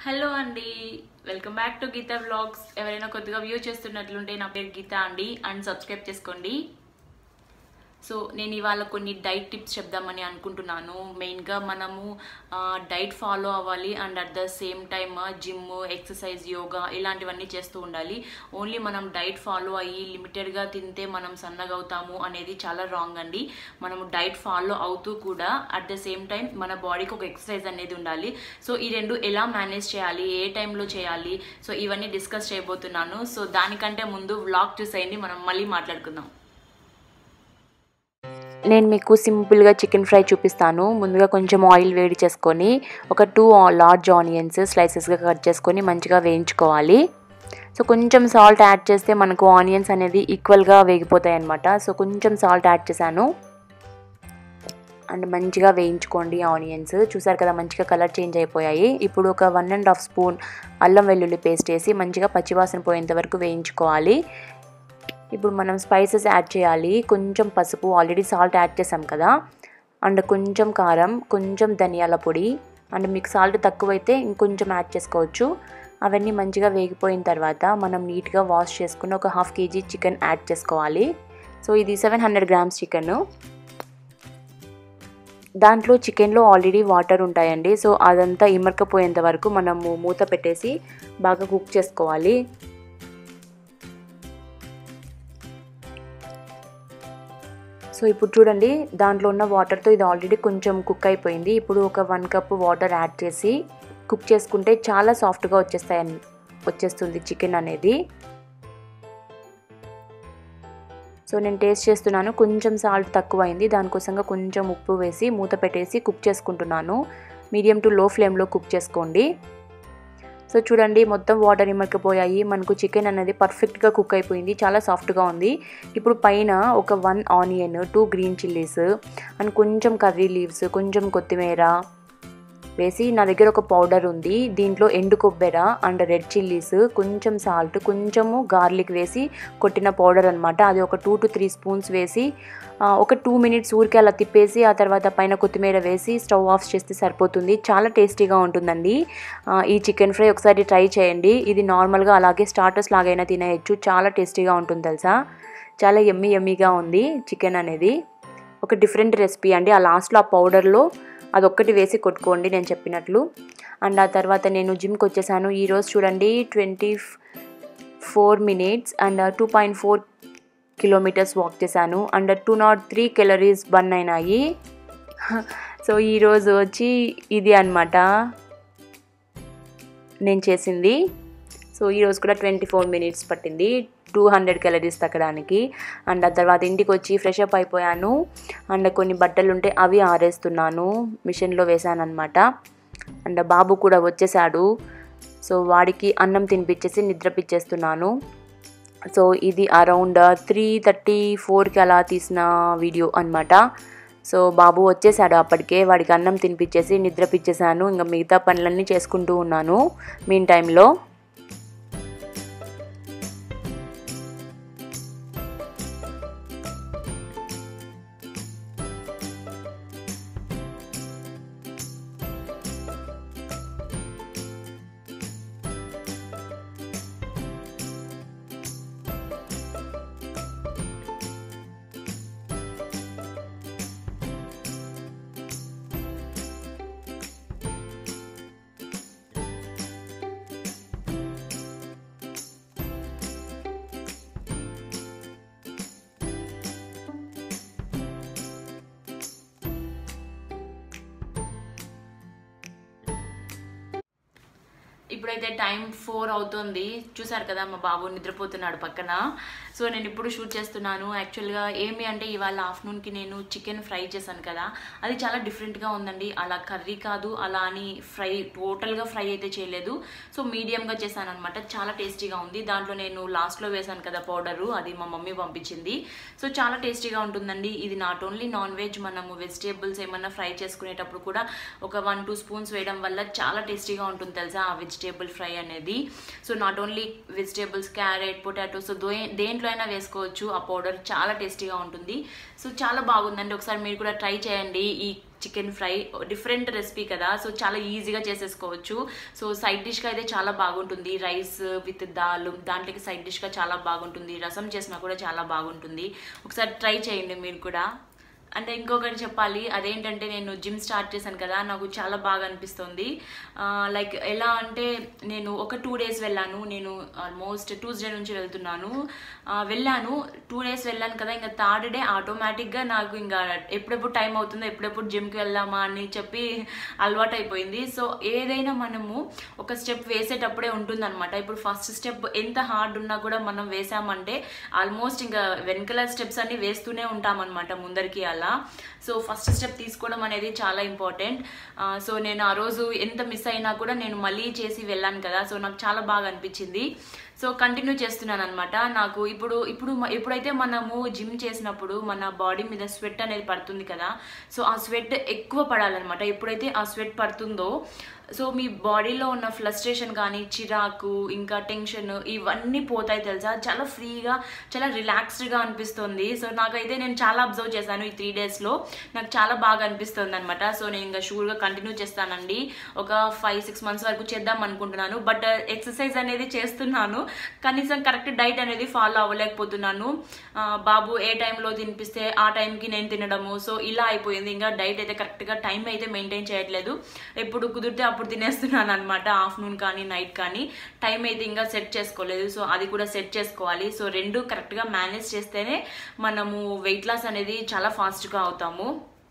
hello అండి welcome back to Geetha vlogs ఎవరైనా కొద్దిగా వ్యూ చేస్తున్నట్లుంటే నా పేరు గీత అండి అండ్ సబ్స్క్రైబ్ చేసుకోండి సో నేను ఇవాళ కొన్ని డైట్ టిప్స్ చెప్దామని అనుకుంటున్నాను మెయిన్గా మనము డైట్ ఫాలో అవ్వాలి and at the same time gym exercise yoga ఇలాంటివన్నీ చేస్తూ ఉండాలి ఓన్లీ మనం డైట్ ఫాలో అయ్యి లిమిటెడ్గా తింటే మనం సన్నగా అవుతాము అనేది చాలా రాంగ్ అండి మనము డైట్ ఫాలో అవుతూ కూడా అట్ ద సేమ్ టైం మన బాడీకి ఒక ఎక్సర్సైజ్ అనేది ఉండాలి సో ఈ రెండు ఎలా మేనేజ్ చేయాలి ఏ టైంలో చేయాలి సో ఇవన్నీ డిస్కస్ చేయబోతున్నాను సో దానికంటే ముందు వ్లాగ్ చూసేయండి మనం మళ్ళీ మాట్లాడుకుందాం నేను మీకు సింపుల్గా చికెన్ ఫ్రై చూపిస్తాను ముందుగా కొంచెం ఆయిల్ వేడి చేసుకొని ఒక టూ లార్జ్ ఆనియన్స్ స్లైసెస్గా కట్ చేసుకొని మంచిగా వేయించుకోవాలి సో కొంచెం సాల్ట్ యాడ్ చేస్తే మనకు ఆనియన్స్ అనేది ఈక్వల్గా వేగిపోతాయి అనమాట సో కొంచెం సాల్ట్ యాడ్ చేశాను అండ్ మంచిగా వేయించుకోండి ఆనియన్స్ చూసారు కదా మంచిగా కలర్ చేంజ్ అయిపోయాయి ఇప్పుడు ఒక వన్ అండ్ హాఫ్ స్పూన్ అల్లం వెల్లుల్లి పేస్ట్ వేసి మంచిగా పచ్చివాసన పోయేంత వరకు వేయించుకోవాలి ఇప్పుడు మనం స్పైసెస్ యాడ్ చేయాలి కొంచెం పసుపు ఆల్రెడీ సాల్ట్ యాడ్ చేసాం కదా అండ్ కొంచెం కారం కొంచెం ధనియాల పొడి అండ్ మీకు సాల్ట్ తక్కువైతే ఇంకొంచెం యాడ్ చేసుకోవచ్చు అవన్నీ మంచిగా వేగిపోయిన తర్వాత మనం నీట్గా వాష్ చేసుకుని ఒక హాఫ్ కేజీ చికెన్ యాడ్ చేసుకోవాలి సో ఇది సెవెన్ హండ్రెడ్ గ్రామ్స్ చికెన్ దాంట్లో చికెన్లో ఆల్రెడీ వాటర్ ఉంటాయండి సో అదంతా ఇమర్కపోయేంత వరకు మనము మూత పెట్టేసి బాగా కుక్ చేసుకోవాలి సో ఇప్పుడు చూడండి దాంట్లో ఉన్న వాటర్తో ఇది ఆల్రెడీ కొంచెం కుక్ అయిపోయింది ఇప్పుడు ఒక వన్ కప్ వాటర్ యాడ్ చేసి కుక్ చేసుకుంటే చాలా సాఫ్ట్గా వచ్చేస్తాయి వచ్చేస్తుంది చికెన్ అనేది సో నేను టేస్ట్ చేస్తున్నాను కొంచెం సాల్ట్ తక్కువ అయింది దానికోసంగా కొంచెం ఉప్పు వేసి మూత పెట్టేసి కుక్ చేసుకుంటున్నాను మీడియం టు లో ఫ్లేమ్లో కుక్ చేసుకోండి సో చూడండి మొత్తం వాటర్ ఇమ్మకపోయాయి మనకు చికెన్ అనేది పర్ఫెక్ట్గా కుక్ అయిపోయింది చాలా సాఫ్ట్గా ఉంది ఇప్పుడు పైన ఒక one onion two green chillies and కొంచెం కర్రీ లీవ్స్ కొంచెం కొత్తిమీర వేసి నా దగ్గర ఒక పౌడర్ ఉంది దీంట్లో ఎండు కొబ్బెర అండ్ రెడ్ చిల్లీస్ కొంచెం సాల్ట్ కొంచెము గార్లిక్ వేసి కొట్టిన పౌడర్ అనమాట అది ఒక టూ టు త్రీ స్పూన్స్ వేసి ఒక టూ మినిట్స్ ఊరికే అలా తిప్పేసి ఆ తర్వాత పైన కొత్తిమీర వేసి స్టవ్ ఆఫ్ చేస్తే సరిపోతుంది చాలా టేస్టీగా ఉంటుందండి ఈ చికెన్ ఫ్రై ఒకసారి ట్రై చేయండి ఇది నార్మల్గా అలాగే స్టార్టర్స్ లాగైనా తినేయచ్చు చాలా టేస్టీగా ఉంటుంది తెలుసా చాలా ఎమ్మి ఎమ్మిగా ఉంది చికెన్ అనేది ఒక డిఫరెంట్ రెసిపీ అండి ఆ లాస్ట్లో ఆ పౌడర్లో అదొక్కటి వేసి కొట్టుకోండి నేను చెప్పినట్లు అండ్ ఆ తర్వాత నేను జిమ్కి వచ్చేసాను ఈరోజు చూడండి twenty four minutes and two point four kilometres walk చేశాను and two not three calories burn అయినాయి సో ఈరోజు వచ్చి ఇది అనమాట నేను చేసింది సో ఈరోజు కూడా ట్వంటీ ఫోర్ మినిట్స్ పట్టింది టూ హండ్రెడ్ క్యాలరీస్ తగ్గడానికి అండ్ ఆ తర్వాత ఇంటికి వచ్చి ఫ్రెష్ అప్ అయిపోయాను అండ్ కొన్ని బట్టలు ఉంటే అవి ఆరేస్తున్నాను మిషన్లో వేసాను అనమాట అండ్ బాబు కూడా వచ్చేసాడు సో వాడికి అన్నం తినిపించేసి నిద్రపిచ్చేస్తున్నాను సో ఇది అరౌండ్ త్రీ థర్టీ ఫోర్కి అలా తీసిన వీడియో అనమాట సో బాబు వచ్చేసాడు అప్పటికే వాడికి అన్నం తినిపించేసి నిద్రపిచ్చేసాను ఇంకా మిగతా పనులన్నీ చేసుకుంటూ ఉన్నాను మీన్ టైంలో ఇప్పుడైతే టైం ఫోర్ అవుతుంది చూసారు కదా మా బాబు నిద్రపోతున్నాడు పక్కన సో నేను ఇప్పుడు షూట్ చేస్తున్నాను యాక్చువల్గా ఏమి అంటే ఇవాళ ఆఫ్టర్నూన్కి నేను చికెన్ ఫ్రై చేశాను కదా అది చాలా డిఫరెంట్గా ఉందండి అలా కర్రీ కాదు అలా అని ఫ్రై టోటల్గా ఫ్రై అయితే చేయలేదు సో మీడియంగా చేశాను అనమాట చాలా టేస్టీగా ఉంది దాంట్లో నేను లాస్ట్లో వేశాను కదా పౌడరు అది మా మమ్మీ పంపించింది సో చాలా టేస్టీగా ఉంటుందండి ఇది నాట్ ఓన్లీ నాన్ వెజ్ మనము వెజిటేబుల్స్ ఏమన్నా ఫ్రై చేసుకునేటప్పుడు కూడా ఒక వన్ టూ స్పూన్స్ వేయడం వల్ల చాలా టేస్టీగా ఉంటుంది తెలుసా ఆ వెజిటేబుల్ ఫ్రై అనేది so not only vegetables carrot potato so దేంట్లో అయినా వేసుకోవచ్చు ఆ పౌడర్ చాలా టేస్టీగా ఉంటుంది సో చాలా బాగుందండి ఒకసారి మీరు కూడా ట్రై చేయండి ఈ చికెన్ ఫ్రై డిఫరెంట్ రెసిపీ కదా సో చాలా ఈజీగా చేసేసుకోవచ్చు సో సైడ్ డిష్గా అయితే చాలా బాగుంటుంది రైస్ విత్ దాల్ దాంట్లోకి సైడ్ డిష్గా చాలా బాగుంటుంది రసం చేసినా కూడా చాలా బాగుంటుంది ఒకసారి ట్రై చేయండి మీరు కూడా అంటే ఇంకొకటి చెప్పాలి అదేంటంటే నేను జిమ్ స్టార్ట్ చేశాను కదా నాకు చాలా బాగా అనిపిస్తుంది లైక్ ఎలా అంటే నేను ఒక టూ డేస్ వెళ్ళాను నేను ఆల్మోస్ట్ ట్యూస్డే నుంచి వెళ్తున్నాను ఆ, వెళ్ళాను టూ డేస్ వెళ్ళాను కదా ఇంకా థర్డ్ డే ఆటోమేటిక్గా నాకు ఇంకా ఎప్పుడెప్పుడు టైం అవుతుందో ఎప్పుడెప్పుడు జిమ్కి వెళ్దామా అని చెప్పి అలవాటు అయిపోయింది సో ఏదైనా మనము ఒక స్టెప్ వేసేటప్పుడే ఉంటుందన్నమాట ఇప్పుడు ఫస్ట్ స్టెప్ ఎంత హార్డ్ ఉన్నా కూడా మనం వేసామంటే ఆల్మోస్ట్ ఇంకా వెనకల స్టెప్స్ అన్ని వేస్తూనే ఉంటామన్నమాట ముందరికి అలా సో ఫస్ట్ స్టెప్ తీసుకోవడం అనేది చాలా ఇంపార్టెంట్ సో నేను ఆ రోజు ఎంత మిస్ అయినా కూడా నేను మళ్ళీ చేసి వెళ్ళాను కదా సో నాకు చాలా బాగా అనిపించింది సో కంటిన్యూ చేస్తున్నాను అనమాట నాకు ఇప్పుడు ఇప్పుడు మ- ఎప్పుడైతే మనము జిమ్ చేసినప్పుడు మన బాడీ మీద స్వెట్ అనేది పడుతుంది కదా సో ఆ స్వెట్ ఎక్కువ పడాలన్నమాట ఎప్పుడైతే ఆ స్వెట్ పడుతుందో సో మీ బాడీలో ఉన్న ఫ్లస్ట్రేషన్ కానీ చిరాకు ఇంకా టెన్షన్ ఇవన్నీ పోతాయి తెలుసా చాలా ఫ్రీగా చాలా రిలాక్స్డ్గా అనిపిస్తుంది సో నాకైతే నేను చాలా అబ్జర్వ్ చేశాను ఈ త్రీ డేస్లో నాకు చాలా బాగా అనిపిస్తుంది అనమాట సో నేను ఇంకా షూర్గా కంటిన్యూ చేస్తానండి ఒక ఫైవ్ సిక్స్ మంత్స్ వరకు చేద్దాం అనుకుంటున్నాను బట్ ఎక్సర్సైజ్ అనేది చేస్తున్నాను కనీసం కరెక్ట్ డైట్ అనేది ఫాలో అవ్వలేకపోతున్నాను ఆ, బాబు ఏ టైంలో తినిపిస్తే ఆ టైంకి నేను తినడము సో ఇలా అయిపోయింది ఇంకా డైట్ అయితే కరెక్ట్గా టైం అయితే మెయింటైన్ చేయట్లేదు ఎప్పుడు కుదిరితే అప్పుడు తినేస్తున్నాను అనమాట ఆఫ్టర్నూన్ కానీ నైట్ కానీ టైం అయితే ఇంకా సెట్ చేసుకోలేదు సో అది కూడా సెట్ చేసుకోవాలి సో రెండు కరెక్ట్గా మేనేజ్ చేస్తేనే మనము వెయిట్ లాస్ అనేది చాలా ఫాస్ట్గా అవుతాము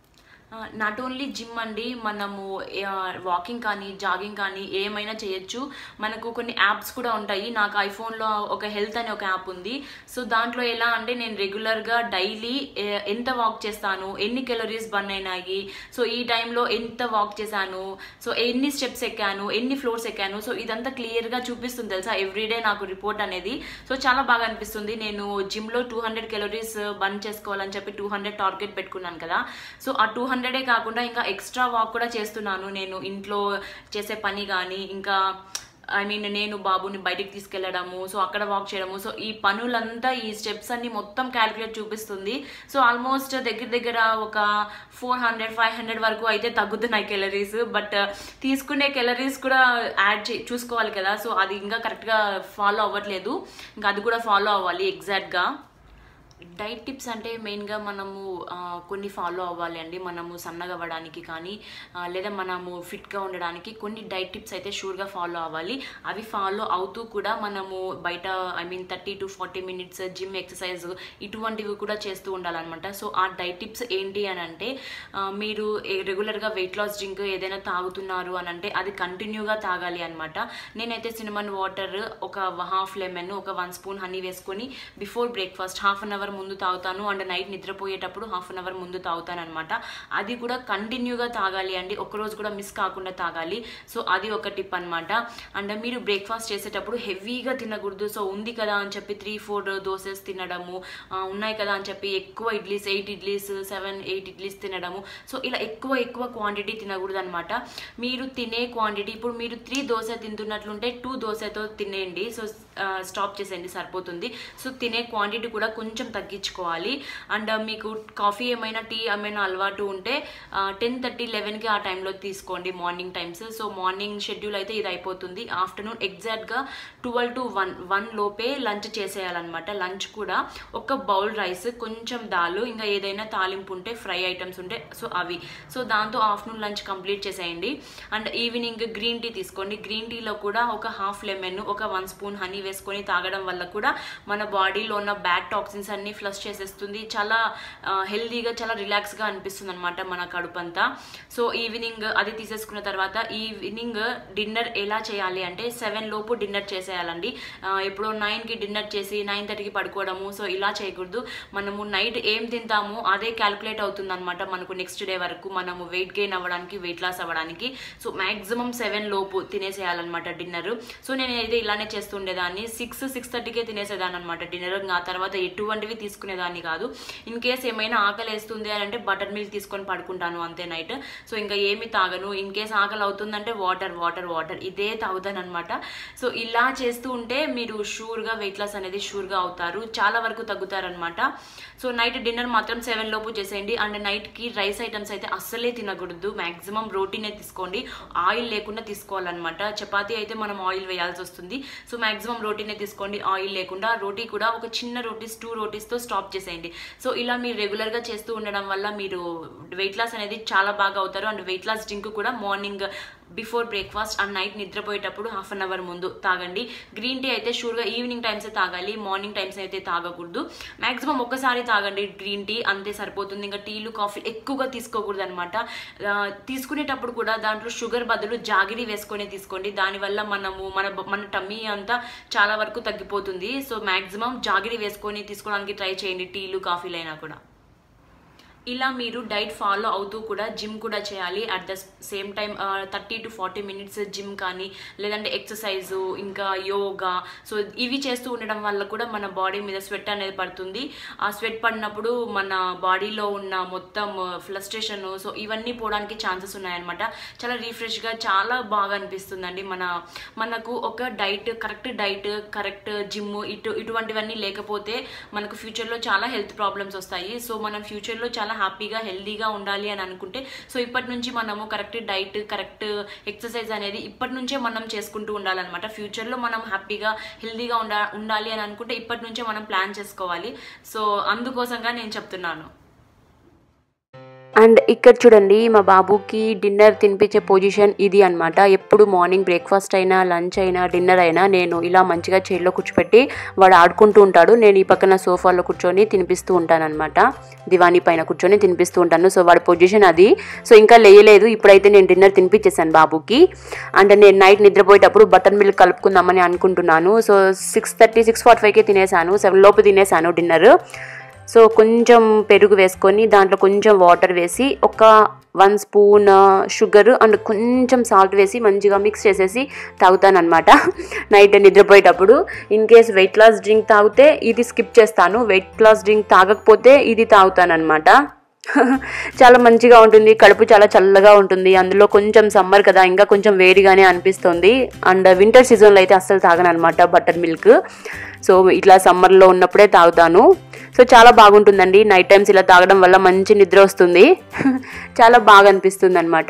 నాట్ ఓన్లీ జిమ్ అండి మనము వాకింగ్ కానీ జాగింగ్ కానీ ఏమైనా చేయొచ్చు మనకు కొన్ని యాప్స్ కూడా ఉంటాయి నాకు ఐఫోన్లో ఒక హెల్త్ అనే ఒక యాప్ ఉంది సో దాంట్లో ఎలా అంటే నేను రెగ్యులర్గా డైలీ ఎంత వాక్ చేస్తాను ఎన్ని కెలరీస్ బర్న్ అయినాయి సో ఈ టైంలో ఎంత వాక్ చేశాను సో ఎన్ని స్టెప్స్ ఎక్కాను ఎన్ని ఫ్లోర్స్ ఎక్కాను సో ఇదంతా క్లియర్గా చూపిస్తుంది తెలుసా ఎవ్రీడే నాకు రిపోర్ట్ అనేది సో చాలా బాగా అనిపిస్తుంది నేను జిమ్లో టూ హండ్రెడ్ కెలరీస్ బర్న్ చేసుకోవాలని చెప్పి టూ హండ్రెడ్ టార్గెట్ పెట్టుకున్నాను కదా సో ఆ టూ హండ్రెడే కాకుండా ఇంకా ఎక్స్ట్రా వాక్ కూడా చేస్తున్నాను నేను ఇంట్లో చేసే పని కానీ ఇంకా ఐ మీన్ నేను బాబుని బయటికి తీసుకెళ్ళడము సో అక్కడ వాక్ చేయడము సో ఈ పనులంతా ఈ స్టెప్స్ అన్ని మొత్తం క్యాలిక్యులేట్ చూపిస్తుంది సో ఆల్మోస్ట్ దగ్గర దగ్గర ఒక ఫోర్ హండ్రెడ్ ఫైవ్ హండ్రెడ్ వరకు అయితే తగ్గుతున్నాయి కెలరీస్ బట్ తీసుకునే కెలరీస్ కూడా యాడ్ చే చూసుకోవాలి కదా సో అది ఇంకా కరెక్ట్గా ఫాలో అవ్వట్లేదు ఇంకా అది కూడా ఫాలో అవ్వాలి ఎగ్జాక్ట్గా డైట్ టిప్స్ అంటే మెయిన్గా మనము ఆ, కొన్ని ఫాలో అవ్వాలి అండి మనము సన్నగా అవ్వడానికి కానీ ఆ, లేదా మనము ఫిట్గా ఉండడానికి కొన్ని డైట్ టిప్స్ అయితే షూర్గా ఫాలో అవ్వాలి అవి ఫాలో అవుతూ కూడా మనము బయట I mean thirty to forty minutes gym exercise ఇటువంటివి కూడా చేస్తూ ఉండాలన్నమాట సో ఆ డైట్ టిప్స్ ఏంటి అని అంటే ఆ, మీరు రెగ్యులర్గా వెయిట్ లాస్ డ్రింక్ ఏదైనా తాగుతున్నారు అని అంటే అది కంటిన్యూగా తాగాలి అనమాట నేనైతే సినిమన్ వాటర్ ఒక హాఫ్ లెమన్ ఒక వన్ స్పూన్ హనీ వేసుకొని before breakfast half an hour ముందు తాగుతాను అండ్ నైట్ నిద్రపోయేటప్పుడు హాఫ్ అన్ అవర్ ముందు తాగుతాను అనమాట అది కూడా కంటిన్యూగా తాగాలి అండి ఒక్కరోజు కూడా మిస్ కాకుండా తాగాలి సో అది ఒక టిప్ అనమాట అండ్ మీరు బ్రేక్ఫాస్ట్ చేసేటప్పుడు హెవీగా తినకూడదు సో ఉంది కదా అని చెప్పి త్రీ ఫోర్ దోసెస్ తినడము ఆ, ఉన్నాయి కదా అని చెప్పి ఎక్కువ idlis eight idlis seven eight idlis తినడము సో ఇలా ఎక్కువ ఎక్కువ క్వాంటిటీ తినకూడదు అనమాట మీరు తినే క్వాంటిటీ ఇప్పుడు మీరు త్రీ దోశ తింటున్నట్లుంటే టూ దోశతో తినేయండి సో స్టాప్ చేసేయండి సరిపోతుంది సో తినే క్వాంటిటీ కూడా కొంచెం తగ్గించుకోవాలి అండ్ మీకు కాఫీ ఏమైనా టీ ఏమైనా అలవాటు ఉంటే టెన్ థర్టీ లెవెన్కి ఆ టైంలో తీసుకోండి morning times so morning schedule అయితే ఇది అయిపోతుంది ఆఫ్టర్నూన్ ఎగ్జాక్ట్గా ట్వెల్వ్ టు వన్ వన్ లోపే లంచ్ చేసేయాలన్నమాట లంచ్ కూడా ఒక బౌల్ రైస్ కొంచెం దాల్ ఇంకా ఏదైనా తాలింపు ఉంటే ఫ్రై ఐటమ్స్ ఉంటే సో అవి సో దాంతో ఆఫ్టర్నూన్ లంచ్ కంప్లీట్ చేసేయండి అండ్ ఈవినింగ్ గ్రీన్ టీ తీసుకోండి గ్రీన్ టీలో కూడా ఒక హాఫ్ లెమన్ ఒక వన్ స్పూన్ హనీ వేసుకొని తాగడం వల్ల కూడా మన బాడీలో ఉన్న బ్యాడ్ టాక్సిన్స్ అన్ని ఫ్లష్ చేసేస్తుంది చాలా హెల్దీగా చాలా రిలాక్స్గా అనిపిస్తుంది అనమాట మన కడుపు అంతా సో ఈవినింగ్ అది తీసేసుకున్న తర్వాత ఈవినింగ్ డిన్నర్ ఎలా చేయాలి అంటే సెవెన్ లోపు డిన్నర్ చేసేయాలండి ఆ, ఎప్పుడో నైన్కి డిన్నర్ చేసి నైన్ థర్టీకి పడుకోవడము సో ఇలా చేయకూడదు మనము నైట్ ఏం తింటామో అదే క్యాల్కులేట్ అవుతుంది అనమాట మనకు నెక్స్ట్ డే వరకు మనము వెయిట్ గెయిన్ అవ్వడానికి వెయిట్ లాస్ అవ్వడానికి సో మాక్సిమం సెవెన్ లోపు తినేసేయాలన్నమాట డిన్నర్ సో నేను అయితే ఇలానే చేస్తుండేదాన్ని సిక్స్ సిక్స్ థర్టీకే తినేసేదాన్ని అనమాట డిన్నర్ ఆ తర్వాత ఎటువంటివి ఏవి తీసుకునేదాన్ని కాదు ఇన్ కేస్ ఏమైనా ఆకలి వేస్తుంది అని అంటే బటర్ మిల్క్ తీసుకొని పడుకుంటాను అంతే నైట్ సో ఇంకా ఏమి తాగను ఇన్ కేస్ ఆకలి అవుతుందంటే వాటర్ వాటర్ వాటర్ ఇదే తాగుతాను అనమాట సో ఇలా చేస్తూ ఉంటే మీరు షూర్గా వెయిట్ లాస్ అనేది షూర్గా అవుతారు చాలా వరకు తగ్గుతారనమాట సో నైట్ డిన్నర్ మాత్రం సెవెన్ లోపు చేసేయండి అండ్ నైట్కి రైస్ ఐటమ్స్ అయితే అస్సలే తినకూడదు మ్యాక్సిమం రోటీనే తీసుకోండి ఆయిల్ లేకుండా తీసుకోవాలన్నమాట చపాతీ అయితే మనం ఆయిల్ వేయాల్సి వస్తుంది సో మ్యాక్సిమం రోటీనే తీసుకోండి ఆయిల్ లేకుండా రోటీ కూడా ఒక చిన్న రోటీస్ టూ రోటీస్తో స్టాప్ చేసేయండి సో ఇలా మీరు రెగ్యులర్గా చేస్తూ ఉండడం వల్ల మీరు వెయిట్ లాస్ అనేది చాలా బాగా అవుతారు అండ్ వెయిట్ లాస్ డ్రింక్ కూడా morning before breakfast and night నిద్రపోయేటప్పుడు హాఫ్ అన్ అవర్ ముందు తాగండి గ్రీన్ టీ అయితే షూర్గా ఈవినింగ్ టైమ్సే తాగాలి మార్నింగ్ టైమ్స్ అయితే తాగకూడదు మాక్సిమం ఒక్కసారి తాగండి గ్రీన్ టీ అంతే సరిపోతుంది ఇంకా టీలు కాఫీ ఎక్కువగా తీసుకోకూడదు అనమాట తీసుకునేటప్పుడు కూడా దాంట్లో షుగర్ బదులు జాగిరి వేసుకొని తీసుకోండి దానివల్ల మనము మన మన టమ్మీ అంతా చాలా వరకు తగ్గిపోతుంది సో మాక్సిమం జాగిరి వేసుకొని తీసుకోవడానికి ట్రై చేయండి టీలు కాఫీలు అయినా కూడా ఇలా మీరు డైట్ ఫాలో అవుతూ కూడా జిమ్ కూడా చేయాలి at the same time thirty to forty minutes gym కానీ లేదంటే ఎక్సర్సైజు ఇంకా యోగా సో ఇవి చేస్తూ ఉండడం వల్ల కూడా మన బాడీ మీద స్వెట్ అనేది పడుతుంది ఆ స్వెట్ పడినప్పుడు మన బాడీలో ఉన్న మొత్తం ఫ్లస్ట్రేషన్ సో ఇవన్నీ పోవడానికి ఛాన్సెస్ ఉన్నాయన్నమాట చాలా రీఫ్రెష్గా చాలా బాగా అనిపిస్తుందండి మన మనకు ఒక diet correct diet correct gym ఇటు ఇటువంటివన్నీ లేకపోతే మనకు ఫ్యూచర్లో చాలా హెల్త్ ప్రాబ్లమ్స్ వస్తాయి సో మనం ఫ్యూచర్లో చాలా హ్యాపీగా హెల్దీగా ఉండాలి అని అనుకుంటే సో ఇప్పటి నుంచి మనము కరెక్ట్ డైట్ కరెక్ట్ ఎక్సర్సైజ్ అనేది ఇప్పటి నుంచే మనం చేసుకుంటూ ఉండాలన్నమాట ఫ్యూచర్లో మనం హ్యాపీగా హెల్దీగా ఉండా ఉండాలి అని అనుకుంటే ఇప్పటి నుంచే మనం ప్లాన్ చేసుకోవాలి సో అందుకోసంగా నేను చెప్తున్నాను అండ్ ఇక్కడ చూడండి మా బాబుకి డిన్నర్ తినిపించే పొజిషన్ ఇది అనమాట ఎప్పుడు మార్నింగ్ బ్రేక్ఫాస్ట్ అయినా లంచ్ అయినా డిన్నర్ అయినా నేను ఇలా మంచిగా చైర్లో కూర్చోపెట్టి వాడు ఆడుకుంటూ ఉంటాడు నేను ఈ పక్కన సోఫాలో కూర్చొని తినిపిస్తూ ఉంటాను అనమాట దివానీ పైన కూర్చొని తినిపిస్తూ ఉంటాను సో వాడి పొజిషన్ అది సో ఇంకా లేయలేదు ఇప్పుడైతే నేను డిన్నర్ తినిపించేసాను బాబుకి అండ్ నేను నైట్ నిద్రపోయేటప్పుడు బటర్ మిల్క్ కలుపుకుందామని అనుకుంటున్నాను so six thirty six forty ఫైవ్కి తినేసాను సెవెన్ లోపు తినేసాను డిన్నర్ సో కొంచెం పెరుగు వేసుకొని దాంట్లో కొంచెం వాటర్ వేసి ఒక వన్ స్పూన్ షుగర్ అండ్ కొంచెం సాల్ట్ వేసి మంచిగా మిక్స్ చేసేసి తాగుతానమాట నైట్ నిద్రపోయేటప్పుడు in case weight loss drink తాగితే ఇది స్కిప్ చేస్తాను వెయిట్ లాస్ డ్రింక్ తాగకపోతే ఇది తాగుతానమాట చాలా మంచిగా ఉంటుంది కడుపు చాలా చల్లగా ఉంటుంది అందులో కొంచెం సమ్మర్ కదా ఇంకా కొంచెం వేడిగానే అనిపిస్తుంది అండ్ వింటర్ సీజన్లో అయితే అస్సలు తాగను అనమాట బటర్ మిల్క్ సో ఇట్లా సమ్మర్లో ఉన్నప్పుడే తాగుతాను సో చాలా బాగుంటుందండి నైట్ టైమ్స్ ఇలా తాగడం వల్ల మంచి నిద్ర వస్తుంది చాలా బాగా అనిపిస్తుంది అనమాట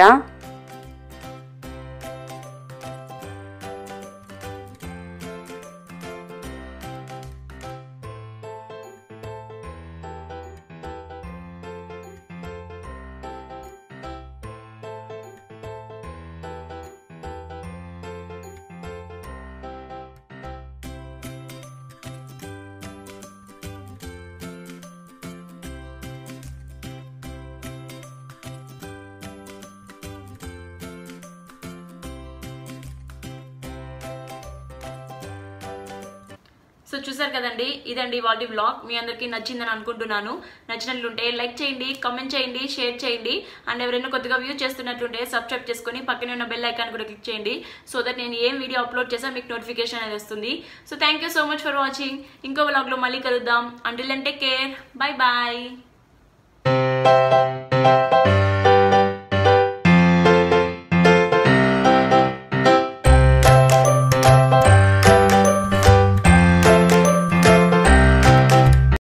సో చూసారు కదండి ఇదండి వాటి వ్లాగ్ మీ అందరికీ నచ్చిందని అనుకుంటున్నాను నచ్చినట్లుంటే లైక్ చేయండి కామెంట్ చేయండి షేర్ చేయండి అండ్ ఎవరైనా కొద్దిగా వ్యూ చేస్తున్నట్లుంటే సబ్స్క్రైబ్ చేసుకొని పక్కనే ఉన్న బెల్ ఐకాన్ కూడా క్లిక్ చేయండి సో దట్ నేను ఏం వీడియో అప్లోడ్ చేసా మీకు నోటిఫికేషన్ అనేది వస్తుంది so thank you so much for watching ఇంకో వ్లాగ్లో మళ్ళీ కలుద్దాం until and take care bye bye